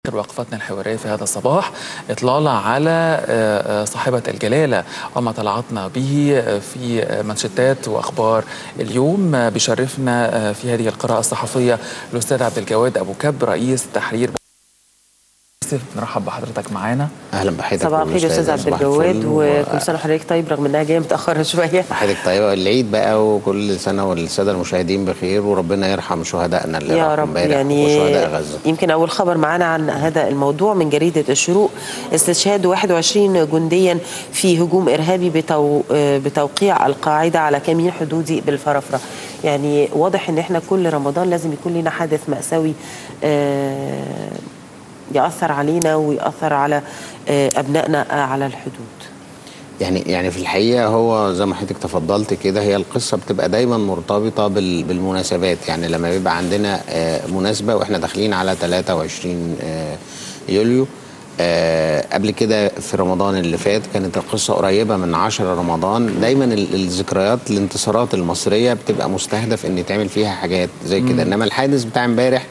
وقفتنا الحوارية في هذا الصباح إطلالة على صاحبة الجلالة وما طلعتنا به في منشطات وأخبار اليوم بيشرفنا في هذه القراءة الصحفية الأستاذ عبد الجواد أبو كب رئيس تحرير نرحب بحضرتك معانا اهلا بحضرتك صباح الخير استاذ عبد الجواد وكل سنه وحضرتك طيب رغم انها جايه متاخره شويه حضرتك طيبه العيد بقى وكل سنه والساده المشاهدين بخير وربنا يرحم شهدائنا اللي يا رب يعني وشهداء غزه يمكن اول خبر معانا عن هذا الموضوع من جريده الشروق استشهاد 21 جنديا في هجوم ارهابي بتو... بتوقيع القاعده على كمين حدودي بالفرافره يعني واضح ان احنا كل رمضان لازم يكون لنا حدث ماساوي آه ياثر علينا وياثر على ابنائنا على الحدود يعني يعني في الحقيقه هو زي ما حضرتك تفضلت كده هي القصه بتبقى دايما مرتبطه بالمناسبات يعني لما بيبقى عندنا مناسبه واحنا داخلين على 23 يوليو قبل كده في رمضان اللي فات كانت القصه قريبه من 10 رمضان دايما الذكريات الانتصارات المصريه بتبقى مستهدف ان يتعمل فيها حاجات زي كده انما الحادث بتاع امبارح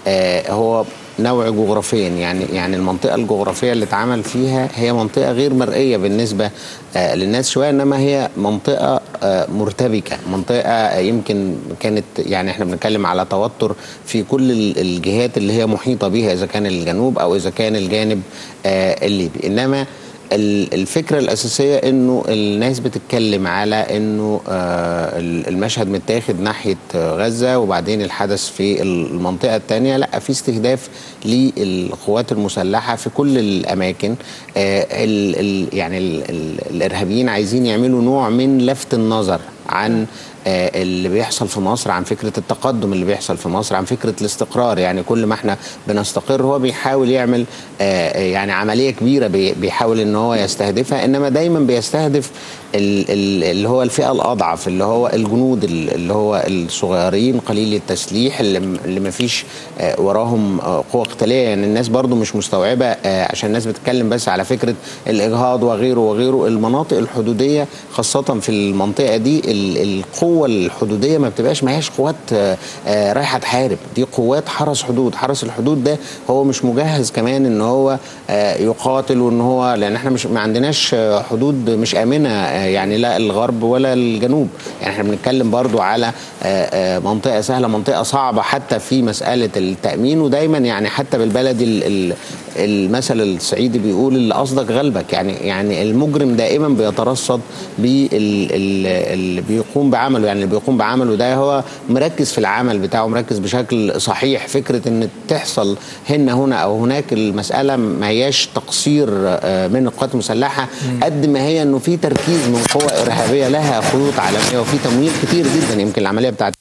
هو نوع جغرافيا يعني يعني المنطقه الجغرافيه اللي اتعمل فيها هي منطقه غير مرئيه بالنسبه آه للناس شويه انما هي منطقه آه مرتبكه منطقه يمكن كانت يعني احنا بنتكلم على توتر في كل الجهات اللي هي محيطه بها اذا كان الجنوب او اذا كان الجانب آه الليبي انما الفكرة الأساسية أنه الناس بتتكلم على أنه المشهد متاخد ناحية غزة وبعدين الحدث في المنطقة الثانية لا في استهداف للقوات المسلحة في كل الأماكن ال ال يعني ال الإرهابيين عايزين يعملوا نوع من لفت النظر عن اللي بيحصل في مصر عن فكره التقدم اللي بيحصل في مصر عن فكره الاستقرار يعني كل ما احنا بنستقر هو بيحاول يعمل يعني عمليه كبيره بيحاول ان هو يستهدفها انما دايما بيستهدف اللي هو الفئه الاضعف اللي هو الجنود اللي هو الصغيرين قليل التسليح اللي ما فيش وراهم قوه قتاليه يعني الناس برضو مش مستوعبه عشان الناس بتتكلم بس على فكره الاجهاض وغيره وغيره المناطق الحدوديه خاصه في المنطقه دي القوه الحدوديه ما بتبقاش ما هياش قوات رايحه تحارب دي قوات حرس حدود حرس الحدود ده هو مش مجهز كمان ان هو يقاتل وان هو لان احنا مش ما عندناش حدود مش امنه يعني لا الغرب ولا الجنوب يعني احنا بنتكلم برضو على منطقه سهله منطقه صعبه حتى في مساله التامين ودايما يعني حتى بالبلدي المثل الصعيدي بيقول اللي قصدك غلبك يعني يعني المجرم دائما بيترصد باللي بيقوم بعمله يعني اللي بيقوم بعمله ده هو مركز في العمل بتاعه مركز بشكل صحيح فكره ان تحصل هنا هنا او هناك المساله ما هياش تقصير من القوات المسلحه قد ما هي انه في تركيز من قوى ارهابيه لها خطوط عالميه وفي تمويل كتير جدا يمكن العمليه بتاعت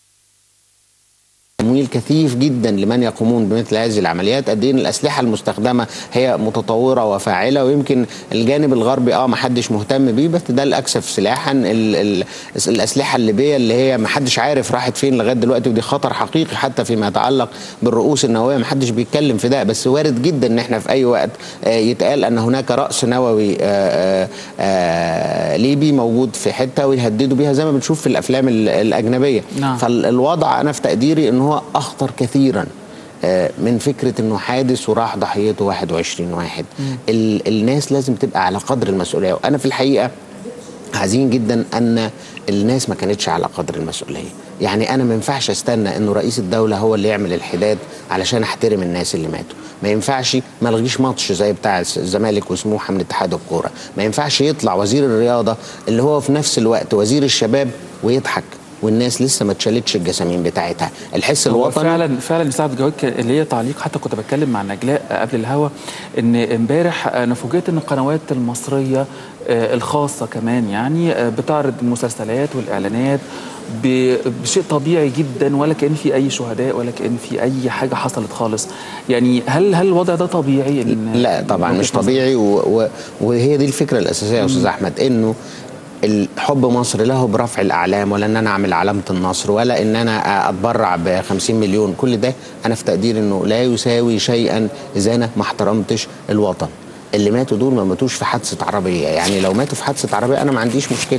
تمويل كثيف جدا لمن يقومون بمثل هذه العمليات قد ايه الاسلحه المستخدمه هي متطوره وفاعله ويمكن الجانب الغربي اه ما حدش مهتم بيه بس ده الاكثر سلاحا ال ال الاسلحه الليبيه اللي هي ما حدش عارف راحت فين لغايه دلوقتي ودي خطر حقيقي حتى فيما يتعلق بالرؤوس النوويه ما حدش بيتكلم في ده بس وارد جدا ان احنا في اي وقت آه يتقال ان هناك راس نووي آه آه ليبي موجود في حته ويهددوا بيها زي ما بنشوف في الافلام الاجنبيه نعم. فالوضع انا في تقديري ان هو اخطر كثيرا من فكره انه حادث وراح ضحيته 21 واحد ال الناس لازم تبقى على قدر المسؤوليه وانا في الحقيقه حزين جدا ان الناس ما كانتش على قدر المسؤوليه يعني انا ما ينفعش استنى انه رئيس الدوله هو اللي يعمل الحداد علشان احترم الناس اللي ماتوا ما ينفعش ما الغيش ماتش زي بتاع الزمالك وسموحه من اتحاد الكوره ما ينفعش يطلع وزير الرياضه اللي هو في نفس الوقت وزير الشباب ويضحك والناس لسه ما اتشالتش الجسامين بتاعتها الحس الوطني فعلا فعلا مساعد جواد اللي هي تعليق حتى كنت بتكلم مع نجلاء قبل الهوا ان امبارح انا فوجئت ان القنوات المصريه الخاصه كمان يعني بتعرض المسلسلات والاعلانات بشيء طبيعي جدا ولا كان في اي شهداء ولا كان في اي حاجه حصلت خالص يعني هل هل الوضع ده طبيعي إن لا طبعا مش طبيعي وهي دي الفكره الاساسيه يا استاذ احمد انه الحب مصر له برفع الاعلام ولا ان انا اعمل علامه النصر ولا ان انا اتبرع ب 50 مليون كل ده انا في تقدير انه لا يساوي شيئا اذا انا ما احترمتش الوطن اللي ماتوا دول ما ماتوش في حادثه عربيه يعني لو ماتوا في حادثه عربيه انا ما عنديش مشكله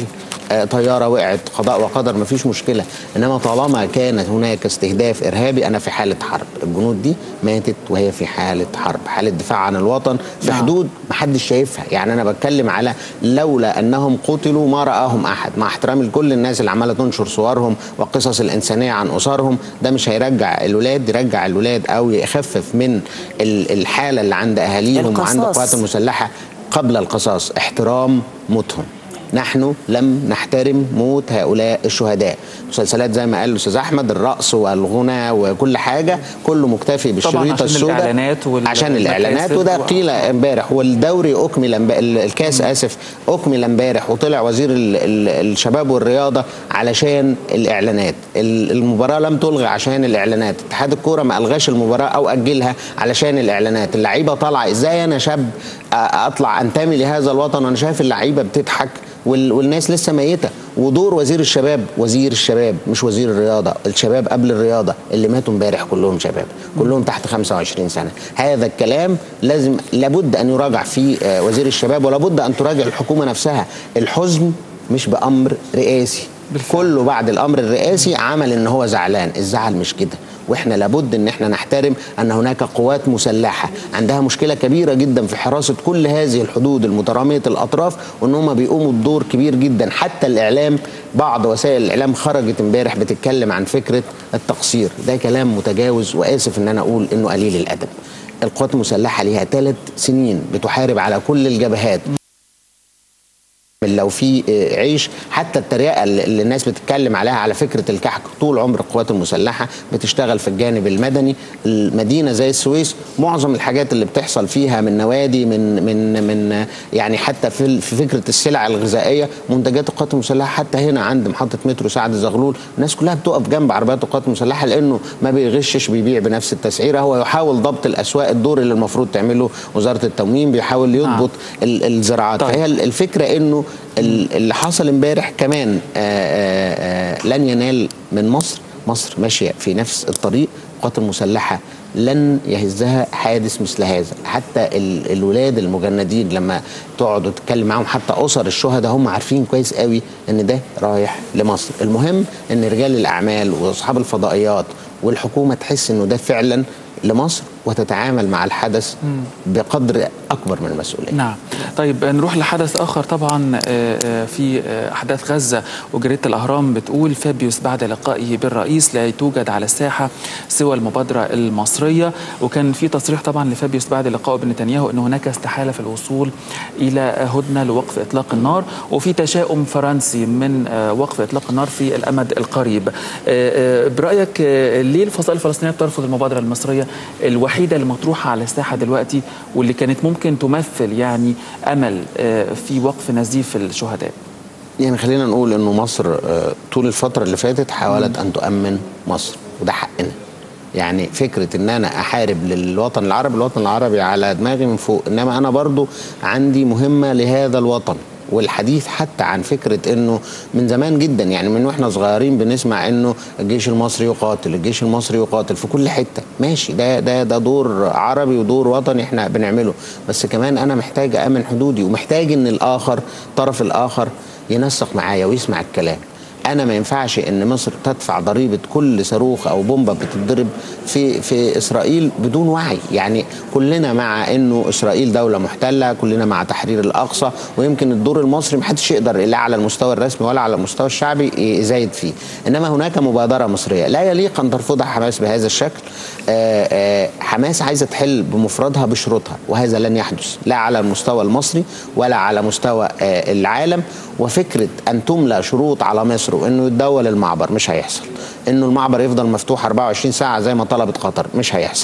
آه، طياره وقعت قضاء وقدر ما فيش مشكله انما طالما كان هناك استهداف ارهابي انا في حاله حرب الجنود دي ماتت وهي في حاله حرب حاله دفاع عن الوطن في نعم. حدود محدش شايفها يعني انا بتكلم على لولا انهم قتلوا ما راهم احد مع احترامي لكل الناس اللي عماله تنشر صورهم والقصص الانسانيه عن اسرهم ده مش هيرجع الولاد يرجع الولاد او يخفف من ال- الحاله اللي عند اهاليهم وعند القصاص. القوات المسلحه قبل القصاص احترام موتهم نحن لم نحترم موت هؤلاء الشهداء مسلسلات زي ما قال الاستاذ احمد الرقص والغنى وكل حاجه كله مكتفي بالشريطه عشان السوداء الإعلانات وال- عشان الاعلانات والمكاسب وده و- قيل امبارح والدوري اكمل امب- ال- الكاس اسف اكمل امبارح وطلع وزير ال- ال- الشباب والرياضه علشان الاعلانات ال- المباراه لم تلغي عشان الاعلانات اتحاد الكوره ما الغاش المباراه او اجلها علشان الاعلانات اللعيبه طالعه ازاي انا شاب أ- اطلع انتمي لهذا الوطن وانا شايف اللعيبه بتضحك وال- والناس لسه ميته ودور وزير الشباب وزير الشباب مش وزير الرياضه الشباب قبل الرياضه اللي ماتوا امبارح كلهم شباب كلهم تحت 25 سنه هذا الكلام لازم لابد ان يراجع فيه آه، وزير الشباب ولابد ان تراجع الحكومه نفسها الحزن مش بامر رئاسي بالفعل. كله بعد الامر الرئاسي عمل ان هو زعلان الزعل مش كده واحنا لابد ان احنا نحترم ان هناك قوات مسلحه عندها مشكله كبيره جدا في حراسه كل هذه الحدود المتراميه الاطراف وان هم بيقوموا بدور كبير جدا حتى الاعلام بعض وسائل الاعلام خرجت امبارح بتتكلم عن فكره التقصير ده كلام متجاوز واسف ان انا اقول انه قليل الادب القوات المسلحه ليها ثلاث سنين بتحارب على كل الجبهات لو في آه، عيش حتى التريقه اللي اللي الناس بتتكلم عليها على فكره الكحك طول عمر القوات المسلحه بتشتغل في الجانب المدني المدينه زي السويس معظم الحاجات اللي بتحصل فيها من نوادي من من من آه، يعني حتى في ال- في فكره السلع الغذائيه منتجات القوات المسلحه حتى هنا عند محطه مترو سعد زغلول الناس كلها بتقف جنب عربيات القوات المسلحه لانه ما بيغشش بيبيع بنفس التسعيره هو يحاول ضبط الاسواق الدور اللي المفروض تعمله وزاره التموين بيحاول يضبط ال- الزراعات طيب. فهي ال- الفكره انه ال- اللي حصل امبارح كمان آه، آه، آه، لن ينال من مصر مصر ماشيه في نفس الطريق القوات المسلحه لن يهزها حادث مثل هذا حتى ال- الولاد المجندين لما تقعد تتكلم معاهم حتى اسر الشهداء هم عارفين كويس قوي ان ده رايح لمصر المهم ان رجال الاعمال واصحاب الفضائيات والحكومه تحس انه ده فعلا لمصر وتتعامل مع الحدث بقدر اكبر من المسؤوليه نعم طيب نروح لحدث آخر طبعا آه، آه، في آه، أحداث غزة وجريدة الأهرام بتقول فابيوس بعد لقائه بالرئيس لا توجد على الساحة سوى المبادرة المصرية وكان في تصريح طبعا لفابيوس بعد لقائه بنتنياهو أن هناك استحالة في الوصول إلى هدنة لوقف إطلاق النار وفي تشاؤم فرنسي من آه، وقف إطلاق النار في الأمد القريب آه، آه، برأيك آه، ليه الفصائل الفلسطينية بترفض المبادرة المصرية الوحيدة اللي مطروحة على الساحة دلوقتي واللي كانت ممكن تمثل يعني امل آه، في وقف نزيف الشهداء يعني خلينا نقول انه مصر آه، طول الفتره اللي فاتت حاولت ان تؤمن مصر وده حقنا يعني فكره ان انا احارب للوطن العربي الوطن العربي على دماغي من فوق انما انا برضو عندي مهمه لهذا الوطن والحديث حتى عن فكره انه من زمان جدا يعني من واحنا صغيرين بنسمع انه الجيش المصري يقاتل الجيش المصري يقاتل في كل حته ماشي ده ده ده دور عربي ودور وطني احنا بنعمله بس كمان انا محتاج امن حدودي ومحتاج ان الاخر الطرف الاخر ينسق معايا ويسمع الكلام انا ما ينفعش ان مصر تدفع ضريبه كل صاروخ او بومبه بتتضرب في في اسرائيل بدون وعي يعني كلنا مع انه اسرائيل دوله محتله كلنا مع تحرير الاقصى ويمكن الدور المصري ما حدش يقدر لا على المستوى الرسمي ولا على المستوى الشعبي يزايد فيه انما هناك مبادره مصريه لا يليق ان ترفضها حماس بهذا الشكل آه، آه، حماس عايزه تحل بمفردها بشروطها وهذا لن يحدث لا على المستوى المصري ولا على مستوى آه، العالم وفكره ان تملى شروط على مصر وانه يتدول المعبر مش هيحصل انه المعبر يفضل مفتوح 24 ساعه زي ما طلبت قطر مش هيحصل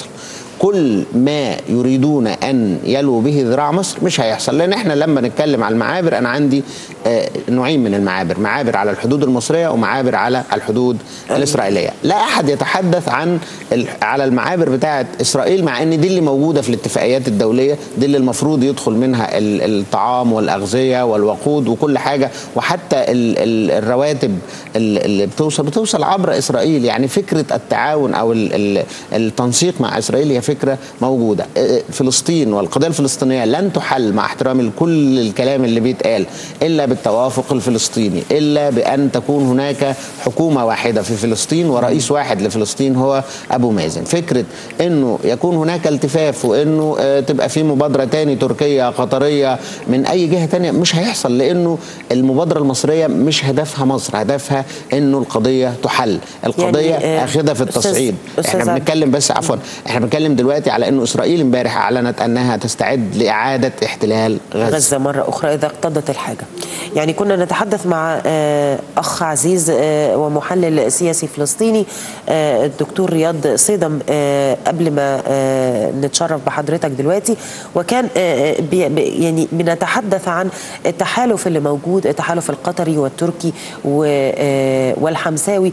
كل ما يريدون ان يلوا به ذراع مصر مش هيحصل لان احنا لما نتكلم على المعابر انا عندي آه، نوعين من المعابر معابر على الحدود المصريه ومعابر على الحدود الاسرائيليه لا احد يتحدث عن ال- على المعابر بتاعه اسرائيل مع ان دي اللي موجوده في الاتفاقيات الدوليه دي اللي المفروض يدخل منها ال- الطعام والاغذيه والوقود وكل حاجه وحتى ال- ال- الرواتب ال- اللي بتوصل بتوصل عبر اسرائيل يعني فكره التعاون او ال- ال- التنسيق مع اسرائيل هي فكره موجوده فلسطين والقضيه الفلسطينيه لن تحل مع احترامي لكل الكلام اللي بيتقال الا التوافق الفلسطيني الا بان تكون هناك حكومه واحده في فلسطين ورئيس واحد لفلسطين هو ابو مازن فكره انه يكون هناك التفاف وانه آه، تبقى في مبادره تاني تركيه قطريه من اي جهه تانية مش هيحصل لانه المبادره المصريه مش هدفها مصر هدفها انه القضيه تحل القضيه يعني، آه، اخذه في أستاذ- التصعيد أستاذ احنا عبد- بنتكلم بس عفوا احنا بنتكلم دلوقتي على انه اسرائيل امبارح اعلنت انها تستعد لاعاده احتلال غزه, غزة مرة أخرى إذا اقتضت الحاجة يعني كنا نتحدث مع آه، أخ عزيز آه، ومحلل سياسي فلسطيني آه، الدكتور رياض صيدم آه، قبل ما آه، نتشرف بحضرتك دلوقتي وكان آه، بي- بي- يعني بنتحدث عن التحالف اللي موجود التحالف القطري والتركي و- آه، والحمساوي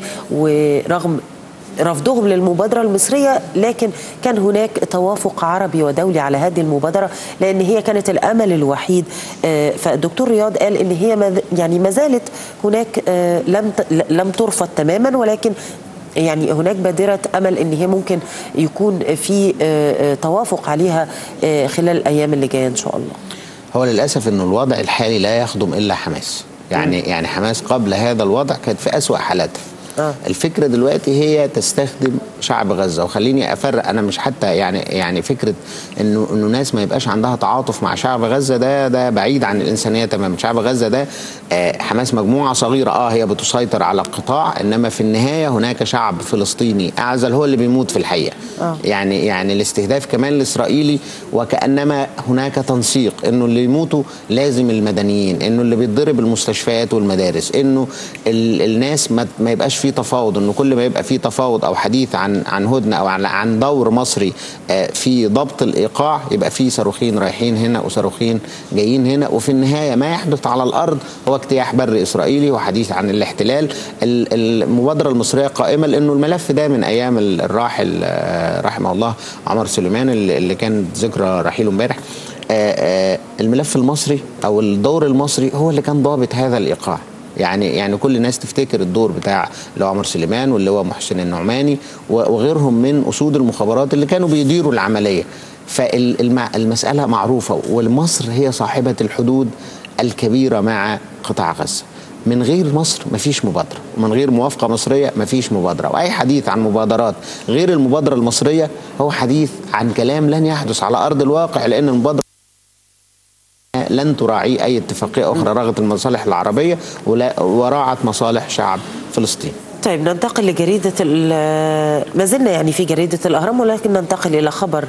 ورغم رفضهم للمبادرة المصرية لكن كان هناك توافق عربي ودولي على هذه المبادرة لأن هي كانت الأمل الوحيد آه، فالدكتور رياض قال إن هي ما- يعني ما زالت هناك آه، لم ت- لم ترفض تماما ولكن يعني هناك بادرة أمل إن هي ممكن يكون في آه، آه، توافق عليها آه، خلال الأيام اللي جاية إن شاء الله هو للاسف انه الوضع الحالي لا يخدم الا حماس يعني يعني حماس قبل هذا الوضع كانت في اسوا حالاتها آه. الفكره دلوقتي هي تستخدم شعب غزه وخليني افرق انا مش حتى يعني يعني فكره انه انه ناس ما يبقاش عندها تعاطف مع شعب غزه ده ده بعيد عن الانسانيه تماما شعب غزه ده آه، حماس مجموعه صغيره اه هي بتسيطر على القطاع انما في النهايه هناك شعب فلسطيني اعزل هو اللي بيموت في الحقيقه آه. يعني يعني الاستهداف كمان الاسرائيلي وكانما هناك تنسيق انه اللي يموتوا لازم المدنيين انه اللي بيتضرب المستشفيات والمدارس انه ال الناس ما, ما يبقاش فيه تفاوض انه كل ما يبقى فيه تفاوض او حديث عن عن هدنه او عن, عن دور مصري آه، في ضبط الايقاع يبقى فيه صاروخين رايحين هنا وصاروخين جايين هنا وفي النهايه ما يحدث على الارض هو اجتياح بري اسرائيلي وحديث عن الاحتلال ال- المبادره المصريه قائمه لانه الملف ده من ايام ال- الراحل آه، رحمه الله عمر سليمان اللي اللي كانت ذكرى رحيله امبارح آه، آه، الملف المصري او الدور المصري هو اللي كان ضابط هذا الايقاع يعني يعني كل الناس تفتكر الدور بتاع اللي هو عمر سليمان واللي هو محسن النعماني و- وغيرهم من اسود المخابرات اللي كانوا بيديروا العمليه فالمساله معروفه والمصر هي صاحبه الحدود الكبيره مع قطاع غزه من غير مصر مفيش مبادره ومن غير موافقه مصريه مفيش مبادره واي حديث عن مبادرات غير المبادره المصريه هو حديث عن كلام لن يحدث على ارض الواقع لان المبادره لن تراعي اي اتفاقيه اخرى رغت المصالح العربيه ولا وراعت مصالح شعب فلسطين طيب ننتقل لجريدة ال- ما زلنا يعني في جريدة الأهرام ولكن ننتقل إلى خبر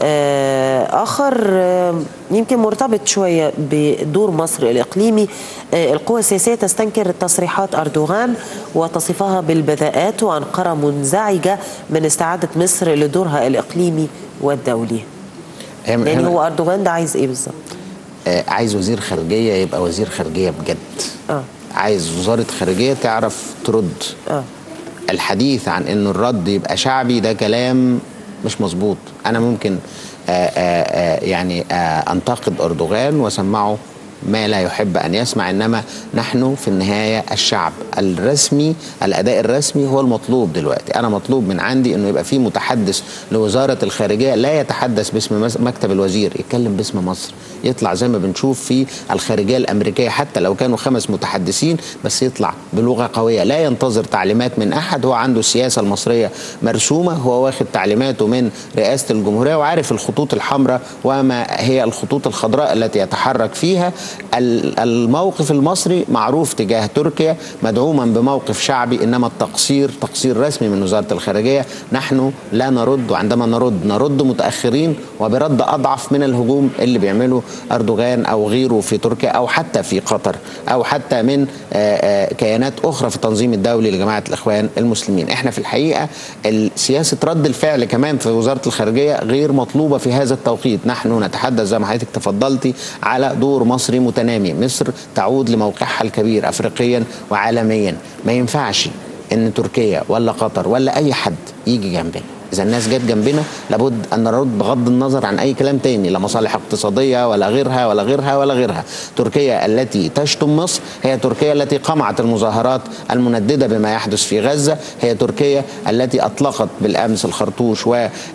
آه، آخر آه، يمكن مرتبط شوية بدور مصر الإقليمي آه، القوى السياسية تستنكر تصريحات أردوغان وتصفها بالبذاءات وأنقرة منزعجة من استعادة مصر لدورها الإقليمي والدولي هي- يعني هنا- هو أردوغان ده عايز إيه بالظبط؟ آه، عايز وزير خارجيه يبقى وزير خارجيه بجد آه. عايز وزاره خارجيه تعرف ترد آه. الحديث عن انه الرد يبقى شعبي ده كلام مش مظبوط انا ممكن آآ آآ يعني آآ انتقد اردوغان واسمعه ما لا يحب ان يسمع انما نحن في النهايه الشعب الرسمي الاداء الرسمي هو المطلوب دلوقتي انا مطلوب من عندي انه يبقى في متحدث لوزاره الخارجيه لا يتحدث باسم مس- مكتب الوزير يتكلم باسم مصر يطلع زي ما بنشوف في الخارجيه الامريكيه حتى لو كانوا خمس متحدثين بس يطلع بلغه قويه لا ينتظر تعليمات من احد هو عنده السياسه المصريه مرسومه هو واخد تعليماته من رئاسه الجمهوريه وعارف الخطوط الحمراء وما هي الخطوط الخضراء التي يتحرك فيها ال- الموقف المصري معروف تجاه تركيا مدعوما بموقف شعبي انما التقصير تقصير رسمي من وزاره الخارجيه نحن لا نرد وعندما نرد نرد متاخرين وبرد اضعف من الهجوم اللي بيعمله اردوغان او غيره في تركيا او حتى في قطر او حتى من آه، آه، كيانات اخرى في التنظيم الدولي لجماعه الاخوان المسلمين احنا في الحقيقه ال- سياسه رد الفعل كمان في وزاره الخارجيه غير مطلوبه في هذا التوقيت نحن نتحدث زي ما حضرتك تفضلتي على دور مصري متنامي مصر تعود لموقعها الكبير افريقيا وعالميا ما ينفعش ان تركيا ولا قطر ولا اي حد يجي جنبنا اذا الناس جت جنبنا لابد ان نرد بغض النظر عن اي كلام تاني لا مصالح اقتصاديه ولا غيرها ولا غيرها ولا غيرها تركيا التي تشتم مصر هي تركيا التي قمعت المظاهرات المندده بما يحدث في غزه هي تركيا التي اطلقت بالامس الخرطوش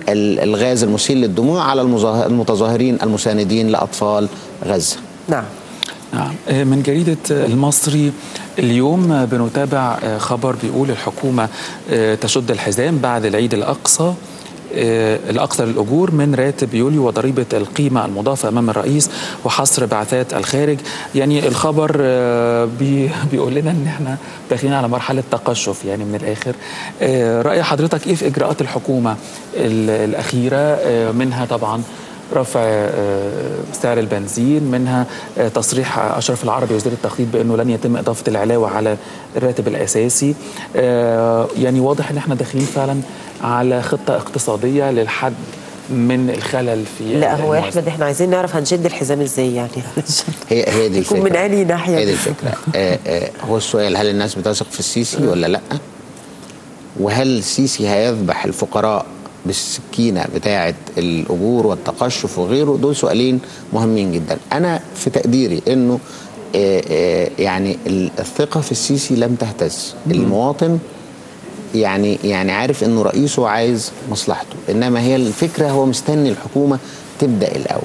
والغاز المسيل للدموع على المظاهر- المتظاهرين المساندين لاطفال غزه نعم نعم من جريدة المصري اليوم بنتابع خبر بيقول الحكومة تشد الحزام بعد العيد الأقصى الأقصى للأجور من راتب يوليو وضريبة القيمة المضافة أمام الرئيس وحصر بعثات الخارج يعني الخبر بي بيقول لنا أن احنا داخلين على مرحلة تقشف يعني من الآخر رأي حضرتك إيه في إجراءات الحكومة الأخيرة منها طبعا رفع سعر البنزين منها تصريح اشرف العربي وزير التخطيط بانه لن يتم اضافه العلاوه على الراتب الاساسي يعني واضح ان احنا داخلين فعلا على خطه اقتصاديه للحد من الخلل في لا هو احمد احنا عايزين نعرف هنشد الحزام ازاي يعني هي هي دي الفكره يكون من انهي ناحيه هي دي الفكره آه آه هو السؤال هل الناس بتثق في السيسي ولا لا وهل السيسي هيذبح الفقراء بالسكينه بتاعه الاجور والتقشف وغيره دول سؤالين مهمين جدا انا في تقديري انه آآ آآ يعني الثقه في السيسي لم تهتز المواطن يعني يعني عارف انه رئيسه عايز مصلحته انما هي الفكره هو مستني الحكومه تبدا الاول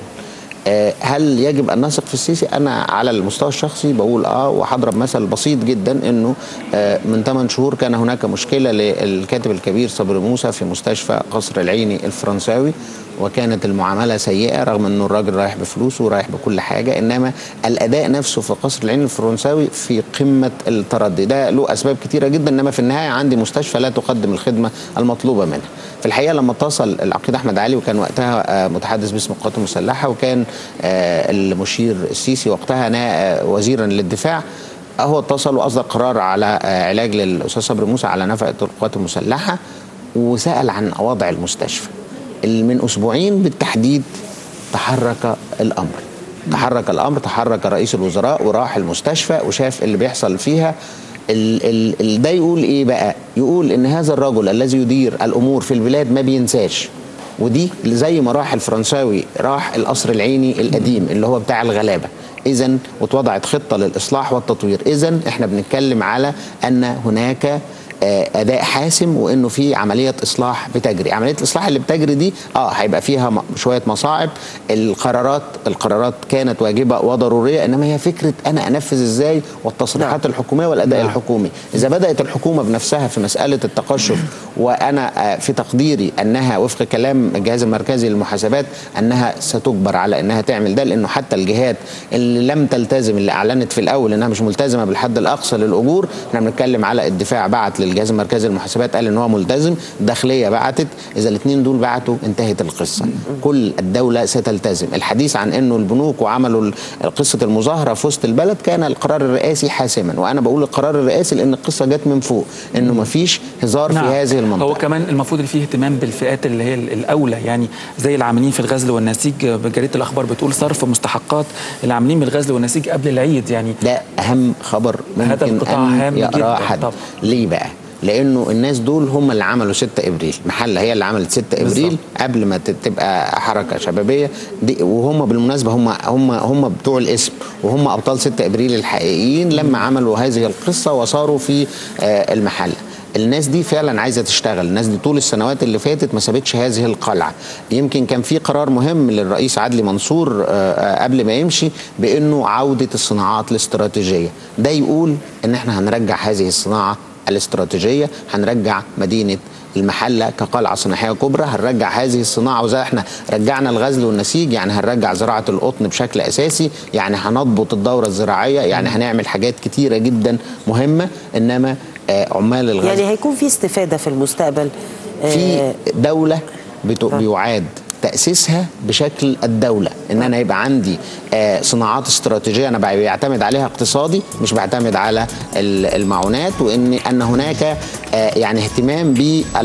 هل يجب ان نثق في السيسي؟ انا على المستوى الشخصي بقول اه وهضرب مثل بسيط جدا انه آه من 8 شهور كان هناك مشكله للكاتب الكبير صبري موسى في مستشفى قصر العيني الفرنساوي وكانت المعامله سيئه رغم انه الراجل رايح بفلوسه ورايح بكل حاجه انما الاداء نفسه في قصر العيني الفرنساوي في قمه التردي ده له اسباب كثيره جدا انما في النهايه عندي مستشفى لا تقدم الخدمه المطلوبه منها. في الحقيقه لما اتصل العقيد احمد علي وكان وقتها متحدث باسم القوات المسلحه وكان المشير السيسي وقتها وزيرا للدفاع هو اتصل واصدر قرار على علاج للاستاذ صبري موسى على نفقه القوات المسلحه وسال عن وضع المستشفى. من اسبوعين بالتحديد تحرك الامر. تحرك الامر تحرك رئيس الوزراء وراح المستشفى وشاف اللي بيحصل فيها ال ال ده يقول ايه بقى؟ يقول ان هذا الرجل الذي يدير الامور في البلاد ما بينساش ودي زي ما راح الفرنساوي راح القصر العيني القديم اللي هو بتاع الغلابه اذا واتوضعت خطه للاصلاح والتطوير اذا احنا بنتكلم على ان هناك اداء حاسم وانه في عمليه اصلاح بتجري عمليه الاصلاح اللي بتجري دي اه هيبقى فيها شويه مصاعب القرارات القرارات كانت واجبه وضروريه انما هي فكره انا انفذ ازاي والتصريحات الحكوميه والاداء نعم. الحكومي اذا بدات الحكومه بنفسها في مساله التقشف وانا في تقديري انها وفق كلام الجهاز المركزي للمحاسبات انها ستجبر على انها تعمل ده لانه حتى الجهات اللي لم تلتزم اللي اعلنت في الاول انها مش ملتزمه بالحد الاقصى للاجور احنا بنتكلم على الدفاع بعت للجهاز المركزي للمحاسبات قال ان هو ملتزم الداخليه بعتت اذا الاثنين دول بعتوا انتهت القصه كل الدوله ستلتزم الحديث عن انه البنوك وعملوا قصه المظاهره في وسط البلد كان القرار الرئاسي حاسما وانا بقول القرار الرئاسي لان القصه جت من فوق انه ما فيش هزار نعم. في هذه المنطقه هو كمان المفروض اللي فيه اهتمام بالفئات اللي هي الاولى يعني زي العاملين في الغزل والنسيج جريده الاخبار بتقول صرف مستحقات العاملين بالغزل والنسيج قبل العيد يعني ده اهم خبر ممكن هذا القطاع أن هام يقراه جدا حد طبعا. ليه بقى لانه الناس دول هم اللي عملوا 6 ابريل محله هي اللي عملت 6 ابريل بالظبط. قبل ما ت- تبقى حركه شبابيه دي وهم بالمناسبه هم هم هم بتوع الاسم وهم ابطال 6 ابريل الحقيقيين لما عملوا هذه القصه وصاروا في آه، المحله الناس دي فعلا عايزه تشتغل الناس دي طول السنوات اللي فاتت ما سابتش هذه القلعه يمكن كان في قرار مهم للرئيس عدلي منصور آه، آه، قبل ما يمشي بانه عوده الصناعات الاستراتيجيه ده يقول ان احنا هنرجع هذه الصناعه الاستراتيجيه هنرجع مدينه المحله كقلعه صناعيه كبرى هنرجع هذه الصناعه وزي احنا رجعنا الغزل والنسيج يعني هنرجع زراعه القطن بشكل اساسي يعني هنضبط الدوره الزراعيه يعني هنعمل حاجات كتيره جدا مهمه انما آه، عمال الغزل يعني هيكون في استفاده في المستقبل آه، في دوله بتو- بيعاد تاسيسها بشكل الدوله ان انا يبقى عندي آه، صناعات استراتيجيه انا بع- بعتمد عليها اقتصادي مش بعتمد على ال- المعونات وان ان هناك آه، يعني اهتمام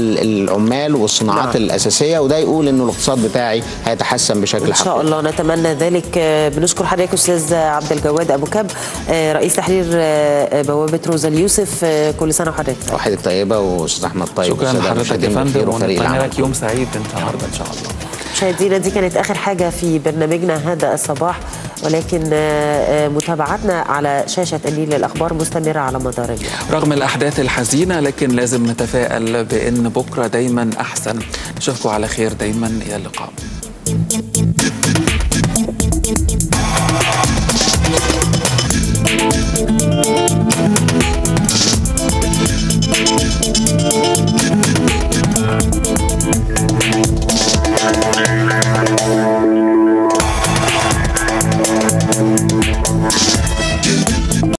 بالعمال والصناعات نعم. الاساسيه وده يقول انه الاقتصاد بتاعي هيتحسن بشكل ان شاء حقيقي الله نتمنى ذلك آه، بنشكر حضرتك استاذ عبد الجواد ابو كب آه، رئيس تحرير آه، بوابه روزا اليوسف آه، كل سنه وحضرتك طيب. وحدك طيبه واستاذ احمد طيب شكرا والسادة لحضرتك يا المشاهدين فندم بخير وفريق ونتمنى العمل لك يوم سعيد النهارده ان شاء الله مشاهدينا دي كانت اخر حاجه في برنامجنا هذا الصباح ولكن آه، آه، متابعتنا على شاشه النيل للاخبار مستمره على مدار اليوم رغم الأحداث الحزينة لكن لازم نتفائل بأن بكرة دايما أحسن نشوفكم على خير دايما إلى اللقاء